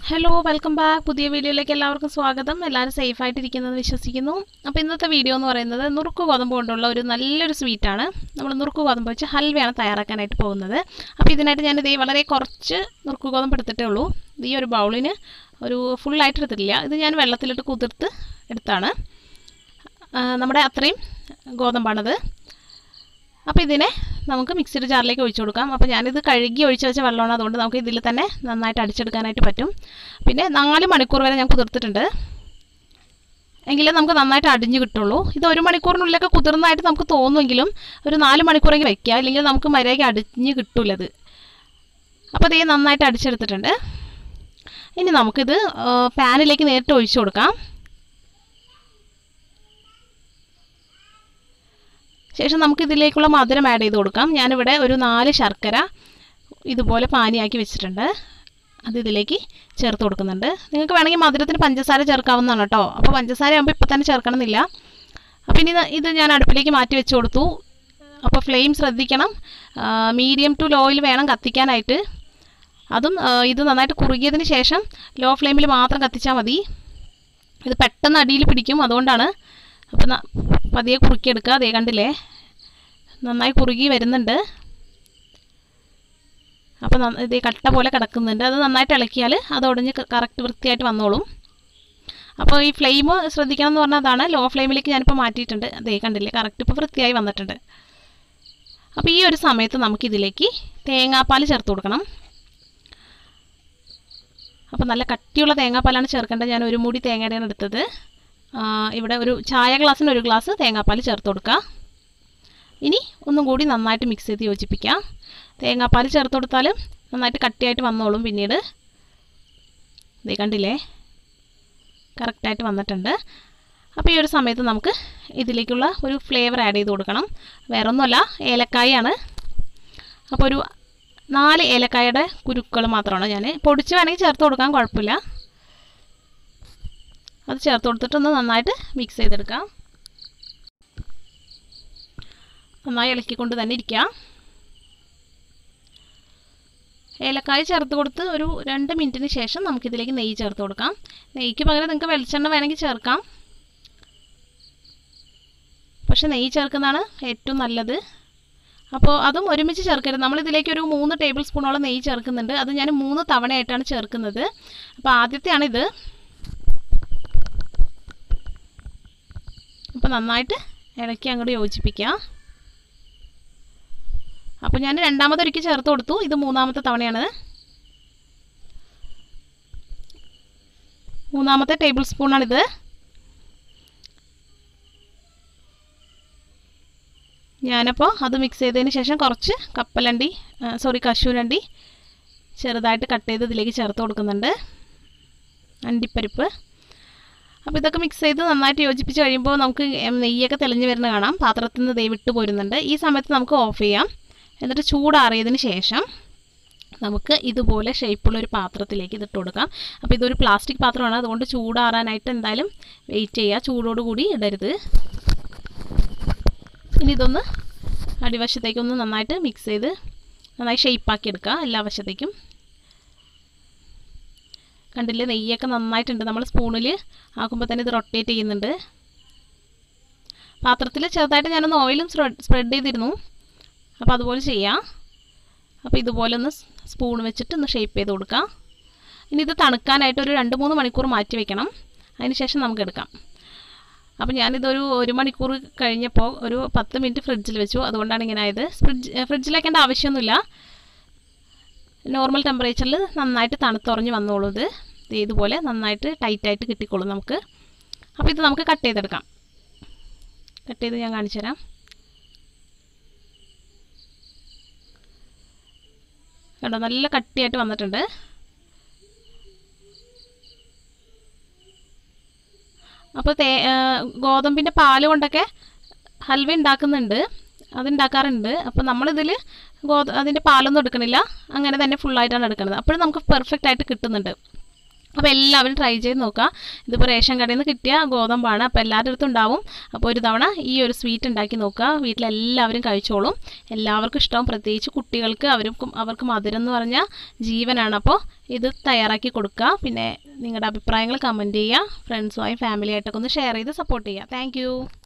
hello welcome back പുതിയ വീഡിയോയിലേക്ക് എല്ലാവർക്കും സ്വാഗതം എല്ലാവരും സേഫ് ആയിട്ടിരിക്കുന്നത് വിശ്വസിക്കുന്നു അപ്പോൾ ഇന്നത്തെ വീഡിയോ എന്ന് പറയുന്നത് നുറുക്ക് ഗോതമ്പ് കൊണ്ടുള്ള ഒരു നല്ലൊരു സ്വീറ്റാണ് നമ്മൾ നുറുക്ക് ഗോതമ്പ് വെച്ച് ഹൽവയാണ് തയ്യാറാക്കാനായിട്ട് പോകുന്നത് അപ്പോൾ ഇതിനായിട്ട് ഞാനിത് ഈ വളരെ കുറച്ച് നുറുക്ക് ഗോതമ്പ് എടുത്തിട്ടേ ഉള്ളൂ ഇത് ഈ ഒരു ബൗളിന് ഒരു ഫുള്ളായിട്ട് എടുത്തിട്ടില്ല ഇത് ഞാൻ വെള്ളത്തിലിട്ട് കുതിർത്ത് എടുത്താണ് ആ, നമ്മുടെ അത്രയും ഗോതമ്പാണത് അപ്പോൾ ഇതിനെ നമുക്ക് മിക്സിയുടെ ജാറിലേക്ക് ഒഴിച്ചു കൊടുക്കാം അപ്പോൾ ഞാനിത് കഴുകി ഒഴിച്ച് വെച്ച വെള്ളമാണ് അതുകൊണ്ട് നമുക്ക് ഇതിൽ തന്നെ നന്നായിട്ട് അടിച്ചെടുക്കാനായിട്ട് പറ്റും പിന്നെ നാല് മണിക്കൂർ വരെ ഞാൻ കുതിർത്തിട്ടുണ്ട് എങ്കിലേ നമുക്ക് നന്നായിട്ട് അടിഞ്ഞു കിട്ടുള്ളൂ ഇത് ഒരു മണിക്കൂറിനുള്ളിലൊക്കെ കുതിർന്നതായിട്ട് നമുക്ക് തോന്നുമെങ്കിലും ഒരു നാല് മണിക്കൂറെങ്കിലും വെക്കുക അല്ലെങ്കിൽ നമുക്ക് മര്യാദയ്ക്ക് അടിഞ്ഞ് കിട്ടൂലത് അപ്പോൾ ഇത് നന്നായിട്ട് അടിച്ചെടുത്തിട്ടുണ്ട് ഇനി നമുക്കിത് ആ, പാനിലേക്ക് നേരിട്ട് ഒഴിച്ചു കൊടുക്കാം ശേഷം നമുക്ക് ഇതിലേക്കുള്ള മധുരം ആഡ് ചെയ്ത് കൊടുക്കാം ഞാനിവിടെ ഒരു നാല് ശർക്കര ഇതുപോലെ പാനിയാക്കി വെച്ചിട്ടുണ്ട് അത് ഇതിലേക്ക് ചേർത്ത് കൊടുക്കുന്നുണ്ട് നിങ്ങൾക്ക് വേണമെങ്കിൽ മധുരത്തിന് പഞ്ചസാര ചേർക്കാവുന്നതാണ് കേട്ടോ അപ്പോൾ പഞ്ചസാര ആകുമ്പോൾ ഇപ്പോൾ തന്നെ ചേർക്കണമെന്നില്ല അപ്പോൾ ഇനി ഇത് ഇത് ഞാൻ അടുപ്പിലേക്ക് മാറ്റി വെച്ച് കൊടുത്തു അപ്പോൾ ഫ്ലെയിം ശ്രദ്ധിക്കണം മീഡിയം ടു ലോയിൽ വേണം കത്തിക്കാനായിട്ട് അതും ആ, ഇത് നന്നായിട്ട് കുറുകിയതിന് ശേഷം ലോ ഫ്ലെയിമിൽ മാത്രം കത്തിച്ചാൽ മതി ഇത് പെട്ടെന്ന് അടിയിൽ പിടിക്കും അതുകൊണ്ടാണ് അപ്പോൾ ന- പതിയെ കുറുക്കിയെടുക്കുക അതേ കണ്ടില്ലേ നന്നായി കുറുകി വരുന്നുണ്ട് അപ്പോൾ നന്ന- ഇതേ കട്ട പോലെ കിടക്കുന്നുണ്ട് അത് നന്നായിട്ട് ഇളക്കിയാൽ അത് ഉടഞ്ഞ് കറക്റ്റ് വൃത്തിയായിട്ട് വന്നോളും അപ്പോൾ ഈ ഫ്ലെയിം ശ്രദ്ധിക്കണം എന്ന് പറഞ്ഞാൽ അതാണ് ലോ ഫ്ലെയിമിലേക്ക് ഞാനിപ്പോൾ മാറ്റിയിട്ടുണ്ട് അതേ കണ്ടില്ലേ കറക്റ്റ് ഇപ്പോൾ വൃത്തിയായി വന്നിട്ടുണ്ട് അപ്പോൾ ഈ ഒരു സമയത്ത് നമുക്കിതിലേക്ക് തേങ്ങാപ്പാൽ ചേർത്ത് കൊടുക്കണം അപ്പോൾ നല്ല കട്ടിയുള്ള തേങ്ങാപ്പാലാണ് ചേർക്കേണ്ടത് ഞാൻ ഒരു മൂടി തേങ്ങയുടെയാണ് എടുത്തത് ആ, ഇവിടെ ഒരു ചായ ഗ്ലാസ്സിന് ഒരു ഗ്ലാസ് തേങ്ങാപ്പാൽ ചേർത്ത് കൊടുക്കുക ഇനി ഒന്നും കൂടി നന്നായിട്ട് മിക്സ് ചെയ്ത് യോജിപ്പിക്കാം തേങ്ങാപ്പാൽ ചേർത്ത് കൊടുത്താൽ നന്നായിട്ട് കട്ടിയായിട്ട് വന്നോളും പിന്നീട് ഇതേ കണ്ടില്ലേ കറക്റ്റായിട്ട് വന്നിട്ടുണ്ട് അപ്പോൾ ഈ ഒരു സമയത്ത് നമുക്ക് ഇതിലേക്കുള്ള ഒരു ഫ്ലേവർ ആഡ് ചെയ്ത് കൊടുക്കണം വേറെ ഒന്നുമല്ല ഏലക്കായാണ് അപ്പോൾ ഒരു നാല് ഏലക്കായുടെ കുരുക്കൾ മാത്രമാണ് ഞാൻ പൊടിച്ച് വേണമെങ്കിൽ ചേർത്ത് കൊടുക്കാൻ കുഴപ്പമില്ല അത് ചേർത്ത് കൊടുത്തിട്ടൊന്ന് നന്നായിട്ട് മിക്സ് ചെയ്തെടുക്കാം നന്നായി ഇളക്കിക്കൊണ്ട് തന്നെ ഇരിക്കാം ഏലക്കായ ചേർത്ത് കൊടുത്ത് ഒരു രണ്ട് മിനിറ്റിന് ശേഷം നമുക്കിതിലേക്ക് നെയ്യ് ചേർത്ത് കൊടുക്കാം നെയ്യ്ക്ക് പകരം നിങ്ങൾക്ക് വെളിച്ചെണ്ണ വേണമെങ്കിൽ ചേർക്കാം പക്ഷെ നെയ്യ് ചേർക്കുന്നതാണ് ഏറ്റവും നല്ലത് അപ്പോൾ അതും ഒരുമിച്ച് ചേർക്കരുത് നമ്മളിതിലേക്ക് ഒരു മൂന്ന് ടേബിൾ സ്പൂണോളം നെയ്യ് ചേർക്കുന്നുണ്ട് അത് ഞാൻ മൂന്ന് തവണയായിട്ടാണ് ചേർക്കുന്നത് അപ്പോൾ ആദ്യത്തെയാണിത് അപ്പോൾ നന്നായിട്ട് ഇളക്കി അങ്ങോട്ട് യോജിപ്പിക്കുക അപ്പോൾ ഞാൻ രണ്ടാമതൊരിക്കൽ ചേർത്ത് കൊടുത്തു ഇത് മൂന്നാമത്തെ തവണയാണ് മൂന്നാമത്തെ ടേബിൾ സ്പൂണാണിത് ഞാനപ്പോൾ അത് മിക്സ് ചെയ്തതിന് ശേഷം കുറച്ച് കപ്പലണ്ടി സോറി കശുവണ്ടി ചെറുതായിട്ട് കട്ട് ചെയ്ത് ഇതിലേക്ക് ചേർത്ത് കൊടുക്കുന്നുണ്ട് അണ്ടിപ്പരിപ്പ് അപ്പോൾ ഇതൊക്കെ മിക്സ് ചെയ്ത് നന്നായിട്ട് യോജിപ്പിച്ച് കഴിയുമ്പോൾ നമുക്ക് എം നെയ്യൊക്കെ തെളിഞ്ഞ് വരുന്ന കാണാം പാത്രത്തിൽ നിന്ന് ദേ വിട്ട് പോരുന്നുണ്ട് ഈ സമയത്ത് നമുക്ക് ഓഫ് ചെയ്യാം എന്നിട്ട് ചൂടാറിയതിന് ശേഷം നമുക്ക് ഇതുപോലെ ഷേപ്പുള്ള ഒരു പാത്രത്തിലേക്ക് ഇതിട്ട് കൊടുക്കാം അപ്പോൾ ഇതൊരു പ്ലാസ്റ്റിക് പാത്രമാണ് അതുകൊണ്ട് ചൂടാറാനായിട്ട് എന്തായാലും വെയിറ്റ് ചെയ്യുക ചൂടോടുകൂടി ഇടരുത് ഇനി ഇതൊന്ന് അടിവശത്തേക്കൊന്ന് നന്നായിട്ട് മിക്സ് ചെയ്ത് നന്നായി ഷേപ്പാക്കി എടുക്കുക എല്ലാ വശത്തേക്കും കണ്ടില്ലേ നെയ്യൊക്കെ നന്നായിട്ടുണ്ട് നമ്മൾ സ്പൂണിൽ ആക്കുമ്പോൾ തന്നെ ഇത് റൊട്ടേറ്റ് ചെയ്യുന്നുണ്ട് പാത്രത്തിൽ ചെറുതായിട്ട് ഞാനൊന്ന് ഓയിലും സ്പ്രെഡ് ചെയ്തിരുന്നു അപ്പോൾ അതുപോലെ ചെയ്യാം അപ്പോൾ ഇതുപോലെ ഒന്ന് സ്പൂൺ വെച്ചിട്ട് ഒന്ന് ഷേപ്പ് ചെയ്ത് കൊടുക്കാം ഇനി ഇത് തണുക്കാനായിട്ട് ഒരു രണ്ട് മൂന്ന് മണിക്കൂർ മാറ്റി വെക്കണം അതിന് ശേഷം നമുക്ക് എടുക്കാം അപ്പോൾ ഞാനിതൊരു ഒരു മണിക്കൂർ കഴിഞ്ഞപ്പോൾ ഒരു പത്ത് മിനിറ്റ് ഫ്രിഡ്ജിൽ വെച്ചു അതുകൊണ്ടാണ് ഇങ്ങനെ ആയത് ഫ്രിഡ്ജ് ഫ്രിഡ്ജിൽ വെക്കേണ്ട ആവശ്യമൊന്നുമില്ല നോർമൽ ടെമ്പറേച്ചറിൽ നന്നായിട്ട് തണുത്തുറഞ്ഞ് വന്നോളൂ ഇത് ദേ ഇതുപോലെ നന്നായിട്ട് ടൈറ്റായിട്ട് കിട്ടിക്കോളും നമുക്ക് അപ്പോൾ ഇത് നമുക്ക് കട്ട് ചെയ്തെടുക്കാം കട്ട് ചെയ്ത് ഞാൻ കാണിച്ചു തരാം കണ്ടോ നല്ല കട്ടിയായിട്ട് വന്നിട്ടുണ്ട് അപ്പോൾ തേ ഗോതമ്പിൻ്റെ പാല് കൊണ്ടൊക്കെ ഹൽവ ഉണ്ടാക്കുന്നുണ്ട് അതുണ്ടാക്കാറുണ്ട് അപ്പോൾ നമ്മളിതിൽ ഗോത അതിൻ്റെ പാലൊന്നും എടുക്കണില്ല അങ്ങനെ തന്നെ ഫുള്ളായിട്ടാണ് എടുക്കുന്നത് അപ്പോഴും നമുക്ക് പെർഫെക്റ്റ് ആയിട്ട് കിട്ടുന്നുണ്ട് അപ്പോൾ എല്ലാവരും ട്രൈ ചെയ്ത് നോക്കുക ഇതിപ്പോൾ റേഷൻ കടയിൽ നിന്ന് കിട്ടിയ ഗോതമ്പാണ് അപ്പോൾ എല്ലാവരുടെ അടുത്തും ഉണ്ടാവും അപ്പോൾ ഒരു തവണ ഈ ഒരു സ്വീറ്റ് ഉണ്ടാക്കി നോക്കുക വീട്ടിലെല്ലാവരും കഴിച്ചോളും എല്ലാവർക്കും ഇഷ്ടവും പ്രത്യേകിച്ച് കുട്ടികൾക്ക് അവർക്കും അവർക്ക് മധുരം എന്ന് പറഞ്ഞാൽ ജീവനാണ് അപ്പോൾ ഇത് തയ്യാറാക്കി കൊടുക്കുക പിന്നെ നിങ്ങളുടെ അഭിപ്രായങ്ങൾ കമൻറ്റ് ചെയ്യുക ഫ്രണ്ട്സുമായും ഫാമിലിയായിട്ടൊക്കെ ഒന്ന് ഷെയർ ചെയ്ത് സപ്പോർട്ട് ചെയ്യുക താങ്ക്